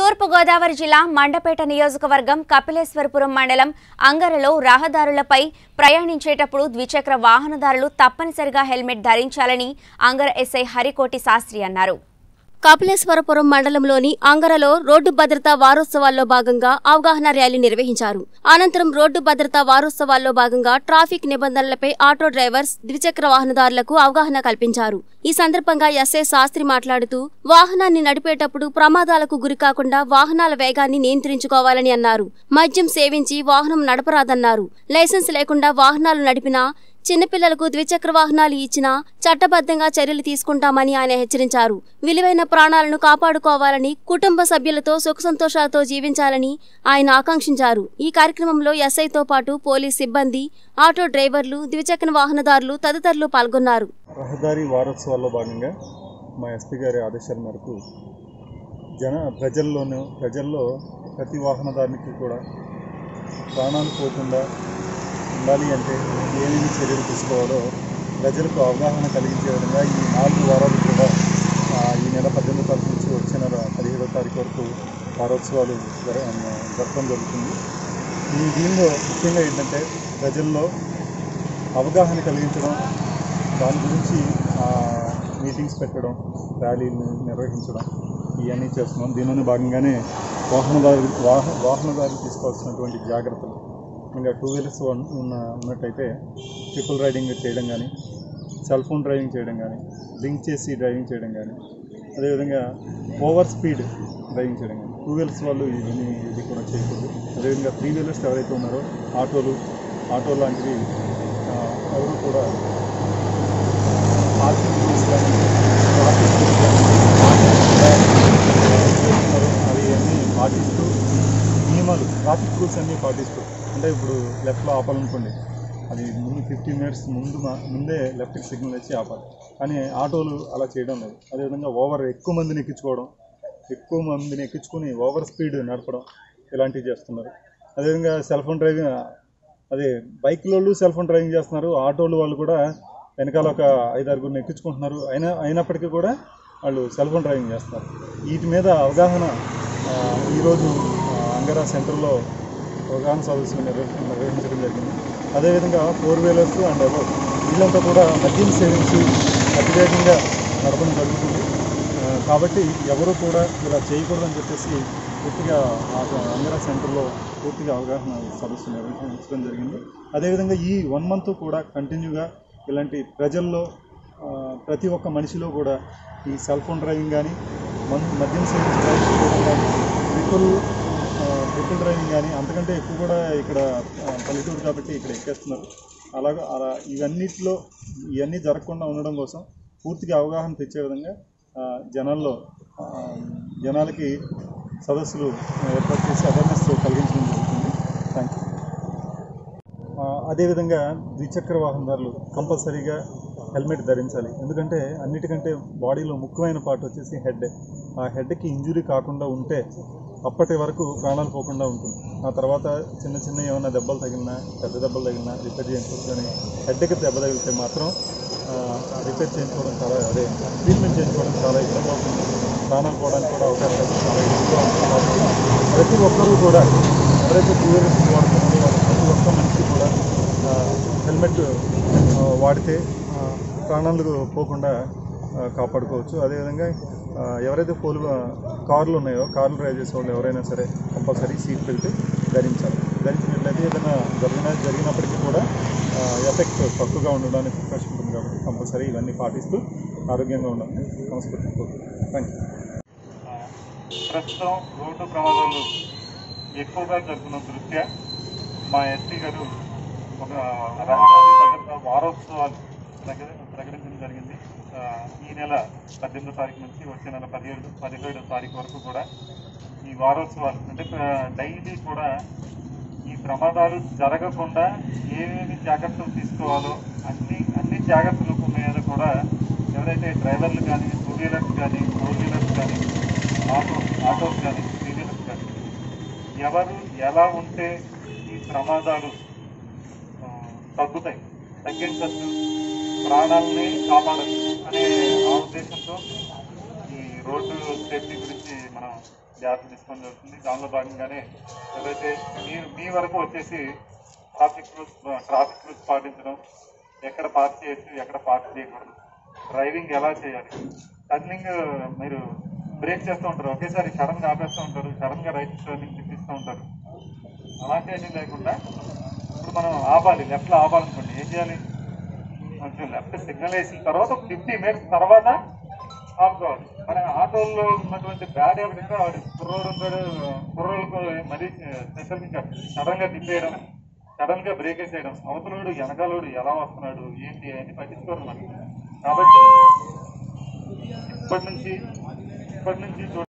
తూర్పుగోదావరి జిల్లా మండపేట నియోజకవర్గం కపిలేశ్వరపురం మండలం అంగరలో రహదారులపై ప్రయాణించేటప్పుడు ద్విచక్ర వాహనదారులు తప్పనిసరిగా హెల్మెట్ ధరించాలని అంగర ఎస్ఐ హరికోటి శాస్త్రి అన్నారు కపిలేశ్వరపురం మండలంలోని అంగరలో రోడ్డు భద్రతా వారోత్సవాల్లో భాగంగా అవగాహన ర్యాలీ నిర్వహించారు అనంతరం రోడ్డు భద్రతా వారోత్సవాల్లో భాగంగా ట్రాఫిక్ నిబంధనలపై ఆటో డ్రైవర్స్ ద్విచక్ర వాహనదారులకు అవగాహన కల్పించారు ఈ సందర్భంగా ఎస్ఐ శాస్త్రి మాట్లాడుతూ వాహనాన్ని నడిపేటప్పుడు ప్రమాదాలకు గురికాకుండా వాహనాల వేగాన్ని నియంత్రించుకోవాలని అన్నారు మద్యం సేవించి వాహనం నడపరాదన్నారు లైసెన్స్ లేకుండా వాహనాలు నడిపినా చిన్నపిల్లలకు ద్విచక్ర వాహనాలు ఇచ్చినా చట్టబద్ధంగా చర్యలు తీసుకుంటామని ఆయన హెచ్చరించారు విలువైన ప్రాణాలను కాపాడుకోవాలని కుటుంబ సభ్యులతో సుఖ సంతోషాలతో జీవించాలని ఆయన ఆకాంక్షించారు ఈ కార్యక్రమంలో ఎస్ఐతో పాటు పోలీస్ సిబ్బంది ఆటో డ్రైవర్లు ద్విచక్ర వాహనదారులు తదితరులు పాల్గొన్నారు రహదారి వారోత్సవాల్లో భాగంగా మా ఎస్పీ గారి ఆదేశాల మేరకు జన ప్రజల్లోనూ ప్రజల్లో ప్రతి వాహనదారునికి కూడా ప్రాణాలు పోకుండా ఉండాలి అంటే ఏమేమి చర్యలు తీసుకోవాలో ప్రజలకు అవగాహన కలిగించే విధంగా ఈ నాలుగు వారాలు కూడా ఆ, ఈ నెల పద్దెనిమిదో తారీఖు నుంచి వచ్చే నెల పదిహేడో తారీఖు వరకు వారోత్సవాలు జర- జరపడం జరుగుతుంది ఈ దీనిలో ముఖ్యంగా ఏంటంటే ప్రజల్లో అవగాహన కలిగించడం దాని గురించి ఆ, మీటింగ్స్ పెట్టడం ర్యాలీలు నిర్వహించడం ఇవన్నీ చేస్తున్నాం దీనిలోనే భాగంగానే వాహనదారు వాహ వాహనదారులు తీసుకోవాల్సినటువంటి జాగ్రత్తలు ఇంకా టూ వీలర్స్ ఉన్న ఉన్నట్టయితే ట్రిపుల్ రైడింగ్ చేయడం కానీ సెల్ ఫోన్ డ్రైవింగ్ చేయడం కానీ లింక్ చేసి డ్రైవింగ్ చేయడం కానీ అదేవిధంగా ఓవర్ స్పీడ్ డ్రైవింగ్ చేయడం కానీ టూ వీలర్స్ వాళ్ళు ఇవన్నీ ఇది కూడా చేయకూడదు అదేవిధంగా త్రీ వీలర్స్ ఎవరైతే ఉన్నారో ఆటోలు ఆటో లాంటివి ఆ, ఎవరు కూడా పార్కింగ్ రూల్స్ కానీ ట్రాఫిక్ రూల్స్ కానీ చేస్తున్నారు అవి అన్నీ పాటిస్తూ నియమాలు ట్రాఫిక్ రూల్స్ అన్నీ పాటిస్తూ అంటే ఇప్పుడు లెఫ్ట్లో ఆపాలనుకోండి అది ముందు ఫిఫ్టీన్ మినిట్స్ ముందు మా- ముందే లెఫ్ట్కి సిగ్నల్ ఇచ్చి ఆపాలి కానీ ఆటోలు అలా చేయడం లేదు అదేవిధంగా ఓవర్ ఎక్కువ మందిని ఎక్కించుకోవడం ఎక్కువ మందిని ఎక్కించుకొని ఓవర్ స్పీడ్ నడపడం ఇలాంటివి చేస్తున్నారు అదేవిధంగా సెల్ ఫోన్ డ్రైవింగ్ అదే బైక్లోళ్ళు సెల్ ఫోన్ డ్రైవింగ్ చేస్తున్నారు ఆటోలు వాళ్ళు కూడా వెనకాల ఒక ఐదారుగురిని ఎక్కించుకుంటున్నారు అయినా అయినప్పటికీ కూడా వాళ్ళు సెల్ ఫోన్ డ్రైవింగ్ చేస్తున్నారు వీటి మీద అవగాహన ఆ, ఈరోజు ఆ, అంగరా సెంటర్లో అవగాహన సదస్సు నిర్వహి నిర్వహించడం జరిగింది అదేవిధంగా ఫోర్ వీలర్స్ అండ్ అబౌ వీళ్ళంతా కూడా మద్యం సేవించి అతివేగంగా నడపడం జరుగుతుంది ఆ, కాబట్టి ఎవరు కూడా ఇలా చేయకూడదని చెప్పేసి పూర్తిగా ఆ అంగరా సెంటర్లో పూర్తిగా అవగాహన సదస్సు నిర్వహించడం జరిగింది అదేవిధంగా ఈ వన్ మంత్ కూడా కంటిన్యూగా ఇలాంటి ప్రజల్లో ఆ, ప్రతి ఒక్క మనిషిలో కూడా ఈ సెల్ ఫోన్ డ్రైవింగ్ కానీ మన్ మద్యం సేవించి డ్రైవింగ్ చేయడం కానీ ట్రిపుల్ ఆ, ట్రిపుల్ డ్రైవింగ్ కానీ అంతకంటే ఎక్కువ కూడా ఇక్కడ ఆ, పల్లెటూరు కాబట్టి ఇక్కడ ఎక్కేస్తున్నారు అలాగా అలా ఇవన్నిటిలో ఇవన్నీ జరగకుండా ఉండడం కోసం పూర్తిగా అవగాహన తెచ్చే విధంగా ఆ, జనాల్లో ఆ, జనాలకి సదస్సులు ఏర్పాటు చేసి అవేర్నెస్ కలిగించడం జరుగుతుంది థ్యాంక్ యూ ఆ, అదేవిధంగా ద్విచక్ర వాహనదారులు కంపల్సరీగా హెల్మెట్ ధరించాలి ఎందుకంటే అన్నిటికంటే బాడీలో ముఖ్యమైన పార్ట్ వచ్చేసి హెడ్ ఆ హెడ్కి ఇంజురీ కాకుండా ఉంటే అప్పటి వరకు ప్రాణాలు పోకుండా ఉంటుంది ఆ తర్వాత చిన్న చిన్న ఏమైనా దెబ్బలు తగిలినా పెద్ద దెబ్బలు తగిలినా రిపేర్ చేయించుకోవచ్చు కానీ హెడ్కి దెబ్బ తగిలితే మాత్రం ఆ, రిపేర్ చేయించుకోవడం చాలా అదే ట్రీట్మెంట్ చేయించుకోవడం చాలా ఇబ్బంది అవుతుంది ప్రాణాలు పోవడానికి కూడా అవకాశాలు చాలా ఎక్కువగా ఉంటుంది కాబట్టి ప్రతి ఒక్కరూ కూడా ఎవరైతే టూ వీలర్స్ వాడుతున్నారో వాళ్ళు ప్రతి ఒక్క మనిషి కూడా ఆ, హెల్మెట్ ఆ, వాడితే ఆ, ప్రాణాలు పోకుండా ఆ, కాపాడుకోవచ్చు అదేవిధంగా ఆ, ఎవరైతే ఫోర్ కార్లు ఉన్నాయో కార్లు డ్రైవ్ చేసే వాళ్ళు ఎవరైనా సరే కంపల్సరీ సీట్ బెల్ట్ ధరించాలి ధరించినట్లయితే ఏదైనా జరిగిన జరిగినప్పటికీ కూడా ఎఫెక్ట్ తక్కువగా ఉండడానికి అవకాశం ఉంటుంది కాబట్టి కంపల్సరీ ఇవన్నీ పాటిస్తూ ఆరోగ్యంగా ఉండాలని నమస్కారం థ్యాంక్ యూ ప్రస్తుతం రోడ్డు ప్రమాదాలు ఎక్కువగా జరుగుతున్న దృష్ట్యా మా ఎస్పీ గారు ఒక రహదారి భద్రతా వారోత్సవాలు ప్రక- ప్రకటించడం జరిగింది ఆ, ఈ నెల పద్దెనిమిదో తారీఖు నుంచి వచ్చే నెల పదిహేడు పదిహేడో తారీఖు వరకు కూడా ఈ వారోత్సవాలు అంటే డైలీ కూడా ఈ ప్రమాదాలు జరగకుండా ఏమేమి జాగ్రత్తలు తీసుకోవాలో అన్ని అన్ని జాగ్రత్తల మీద కూడా ఎవరైతే డ్రైవర్లు కానీ టూ వీలర్స్ కానీ ఫోర్ వీలర్స్ కానీ ఆటో ఆటోస్ కానీ త్రీ వీలర్స్ కానీ ఎవరు ఎలా ఉంటే ఈ ప్రమాదాలు ఆ, తగ్గుతాయి తగ్గించచ్చు ప్రాణాలని కాపాడచ్చు అనే ఆ ఉద్దేశంతో ఈ రోడ్డు సేఫ్టీ గురించి మనం జాగ్రత్త తీసుకోవడం జరుగుతుంది దానిలో భాగంగానే ఏదైతే మీ మీ వరకు వచ్చేసి ట్రాఫిక్ రూల్స్ ట్రాఫిక్ రూల్స్ పాటించడం ఎక్కడ పార్క్ చేయొచ్చు ఎక్కడ పార్క్ చేయకూడదు డ్రైవింగ్ ఎలా చేయాలి టర్నింగ్ మీరు బ్రేక్ చేస్తూ ఉంటారు ఒకేసారి సడన్ గా ఆపేస్తూ ఉంటారు సడన్ గా రైట్ టర్నింగ్ తిప్పిస్తూ ఉంటారు అలాంటి ఏమీ లేకుండా ఇప్పుడు మనం ఆపాలి లెఫ్ట్ లో ఆపాలనుకోండి ఏం చేయాలి కొంచెం లెఫ్ట్ సిగ్నల్ వేసిన తర్వాత ఫిఫ్టీ మినిట్స్ తర్వాత ఆపుకోవాలి మరి ఆటోల్లో ఉన్నటువంటి బ్యాడ్ హ్యాబిట్ ఇంకా వాడి కుర్రోడు ఉంటాడు కుర్రోళ్ళకు మరీ స్పెషల్ ఇంకా సడన్ గా తిప్పేయడం సడన్ గా బ్రేక్ వేసేయడం అవతలోడు వెనకాలోడు ఎలా వస్తున్నాడు ఏంటి అని పట్టించుకోరు మనకి కాబట్టి ఇప్పటి నుంచి ఇప్పటి నుంచి చూ-